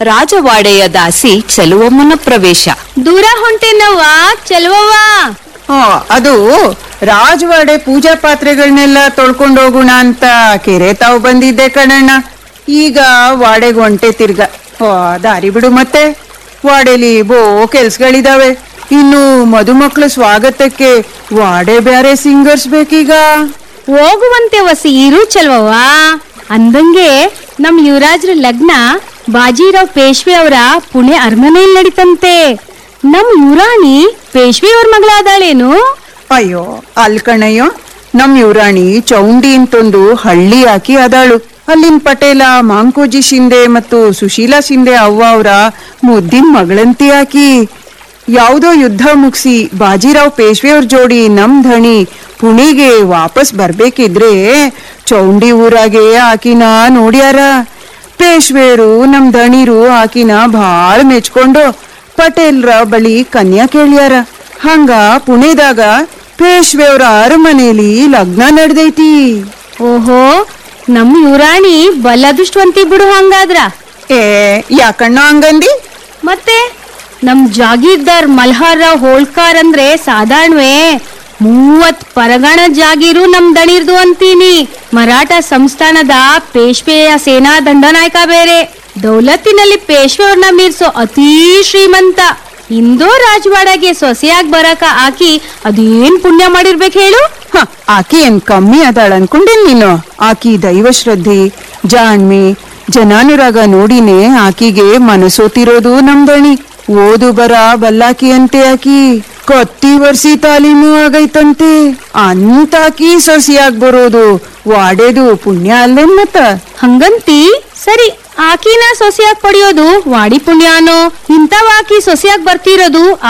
ರಾಜವಾಡೆಯ ದಾಸಿ ಚೆಲುವಮ್ಮನ ಪ್ರವೇಶ ದೂರ ಹೊಂಟೇನವ್ವ ಚೆಲುವವ್ವ ಆ, ಅದು ರಾಜವಾಡೆ ಪೂಜಾ ಪಾತ್ರೆಗಳನ್ನೆಲ್ಲ ತೊಳ್ಕೊಂಡು ಹೋಗೋಣ ಅಂತ ಕೆರೆ ತಾವು ಬಂದಿದ್ದೆ ಕಣಣ್ಣ ಈಗ ವಾಡೆಗೆ ಹೊಂಟೆ ತಿರ್ಗ ಆ, ದಾರಿ ಬಿಡು ಮತ್ತೆ ವಾಡೆಲಿ ಬೋ ಕೆಲ್ಸಗಳಿದಾವೆ ಇನ್ನು ಮದುಮಕ್ಳ ಸ್ವಾಗತಕ್ಕೆ ವಾಡೆ ಬ್ಯಾರೆ ಸಿಂಗರ್ಸ್ ಬೇಕೀಗ ಹೋಗುವಂತೆ ವಸಿ ಇರು ಚೆಲುವವ್ವ ಅಂದಂಗೆ ನಮ್ ಯುವರಾಜ್ರ ಲಗ್ನ ಬಾಜಿರಾವ್ ಪೇಶ್ವೆ ಅವರ ಪುಣೆ ಅರಮನೆಯಲ್ಲಿ ನಡೀತಂತೆ ನಮ್ ಯುವರಾಣಿ ಪೇಶ್ವೆ ಅವ್ರ ಮಗಳಾದಾಳೇನು ಅಯ್ಯೋ ಅಲ್ ಕಣಯ್ಯೋ ನಮ್ ಯುವರಾಣಿ ಚೌಂಡಿ ಅಂತೊಂದು ಹಳ್ಳಿ ಹಾಕಿ ಅದಾಳು ಅಲ್ಲಿನ ಪಟೇಲ ಮಾಂಕೋಜಿ ಶಿಂದೆ ಮತ್ತು ಸುಶೀಲಾ ಶಿಂದೆ ಅವ್ವ ಅವರ ಮುದ್ದಿನ ಮಗಳಂತಿ ಹಾಕಿ ಯಾವುದೋ ಯುದ್ಧ ಮುಗಿಸಿ ಬಾಜಿರಾವ್ ಪೇಶ್ವೆ ಅವ್ರ ಜೋಡಿ ನಮ್ ಧಣಿ ಪುಣೆಗೆ ವಾಪಸ್ ಬರ್ಬೇಕಿದ್ರೆ ಚೌಂಡಿ ಊರಾಗೆ ಆಕಿನ ನೋಡ್ಯಾರ ಪೇಶ್ವೇರು ನಮ್ ದಣಿರು ಆಕಿನ ಭಾಳ ಮೆಚ್ಕೊಂಡು ಪಟೇಲ್ರ ಬಳಿ ಕನ್ಯಾ ಕೇಳ್ಯಾರ ಹಂಗ ಪುಣೆದಾಗ ಪೇಶ್ವೆಯವ್ರ ಅರಮನೆಯಲ್ಲಿ ಲಗ್ನ ನಡೆದೈತಿ ಓಹೋ ನಮ್ ಯುವರಾಣಿ ಬಲ್ಲದೃಷ್ಟವಂತಿ ಬಿಡು ಹಂಗಾದ್ರ ಏ ಯಾಕಣ್ಣ ಹಂಗಂದಿ ಮತ್ತೆ ನಮ್ ಜಾಗೀರ್ದಾರ್ ಮಲ್ಹಾರ್ ರಾವ್ ಹೋಳ್ಕಾರ್ ಅಂದ್ರೆ ಸಾಧಾರಣವೇ ಮೂವತ್ ಪರಗಣ ಜಾಗೀರು ನಮ್ ದಣಿರ್ದು ಅಂತೀನಿ ಮರಾಠ ಸಂಸ್ಥಾನದ ಪೇಶ್ವೆಯ ಸೇನಾ ದಂಡನಾಯಕ ಬೇರೆ ದೌಲತ್ತಿನಲ್ಲಿ ಪೇಶ್ವೆಯವ್ರನ್ನ ಮೀರ್ಸೋ ಅತೀ ಶ್ರೀಮಂತ ಇಂದೋ ರಾಜವಾಡಗೆ ಸೊಸೆಯಾಗಿ ಬರಕ ಆಕಿ ಅದೇನ್ ಪುಣ್ಯ ಮಾಡಿರ್ಬೇಕು ಹೇಳು ಹ ಆಕಿ ಏನ್ ಕಮ್ಮಿ ಅದಾಳ ಅನ್ಕೊಂಡೇನ್ ನೀನು ಆಕಿ ದೈವ ಶ್ರದ್ಧೆ ಜಾಣ್ಮೆ ಜನಾನುರಾಗ ನೋಡಿನೇ ಆಕಿಗೆ ಮನಸೋತಿರೋದು ನಮ್ ದಣಿ ಓದು ಬರ ಬಲ್ಲಾಕಿ ಅಂತೆ ಆಕಿ ಕತ್ತಿ ವರ್ಷಿ ತಾಲೀಮು ಆಗೈತಂತೆ ಅಂತಾಕಿ ಸೊಸಿಯಾಗ್ ಬರೋದು ವಾಡೇದು ಪುಣ್ಯ ಅಲ್ಲೇನ್ ಮತ್ತ ಹಂಗಂತಿ ಸರಿ ಆಕಿನ ಸೊಸೆಯಾಗಿ ಪಡೆಯೋದು ವಾಡಿ ಪುಣ್ಯಾನೋ ಇಂಥವಾಕಿ ಸೊಸೆಯಾಗಿ ಬರ್ತಿರೋದು